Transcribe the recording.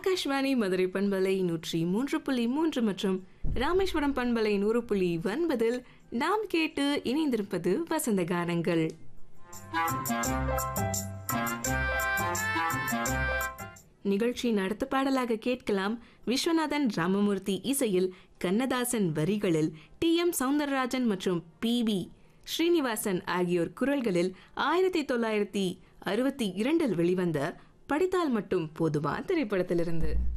ஆகாஷ்வாணி மதுரை பண்பலை நூற்றி மூன்று புள்ளி மூன்று மற்றும் ராமேஸ்வரம் பண்பலை நூறு புள்ளி ஒன்பதில் நாம் கேட்டு இணைந்திருப்பது வசந்த கானங்கள் நிகழ்ச்சியின் அடுத்த பாடலாக கேட்கலாம் விஸ்வநாதன் ராமமூர்த்தி இசையில் கண்ணதாசன் வரிகளில் டி எம் சவுந்தரராஜன் மற்றும் பி பி ஸ்ரீனிவாசன் ஆகியோர் குரல்களில் ஆயிரத்தி தொள்ளாயிரத்தி அறுபத்தி இரண்டில் வெளிவந்த படித்தால் மட்டும் போதுமா திரைப்படத்திலிருந்து